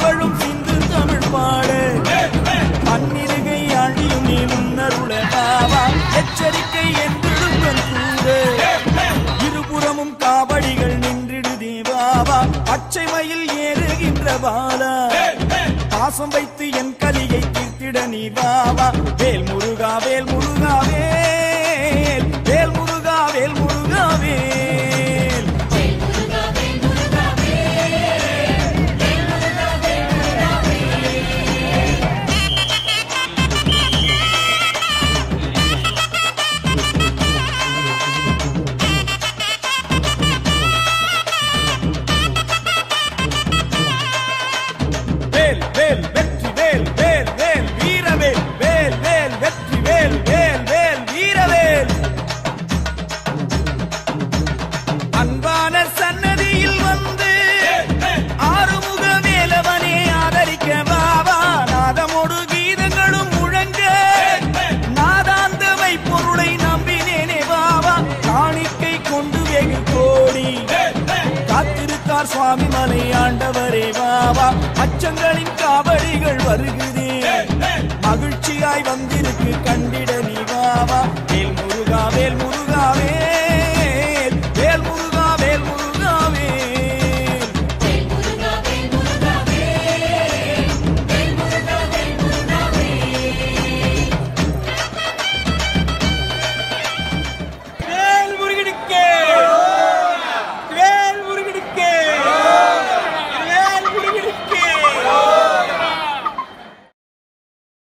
புகழும் சிந்து தமிழ் பாடு பன்னிருகை ஆண்டியும் நீ முன்னருள பாவா எச்சரிக்கை என்றிடுங்கள் கூடு இருபுறமும் காவடிகள் நின்றிடுதே பாபா பச்சை மயில் ஏறுகின்ற பாலா பாசம் வைத்து என் கலியை தீர்த்திட நீ பாபா வேல் முருகா வேல் முருகா வேல் வேல் முருகா வேல் முருகா வேல் வேல் வேல் வெற்றி வேல் வேல் வேல் வீரவேல் வேல் வேல் வெற்றி வேல் வேல் வேல் வீரவேல் அன்பான சன்னதியில் வந்து ஆறுமுக வேலவனே ஆதரிக்க பாபா நாதமோடு கீதங்களும் முழங்க நாதாந்தமை பொருளை நம்பினேனே பாபா காணிக்கை கொண்டு வெகு கோடி காத்திருக்கார் சுவாமி மலை ஆண்டவரே பாபா அச்சங்களின் காவடிகள் வருகிறே மகிழ்ச்சியாய் வந்திருக்கு கண்டிட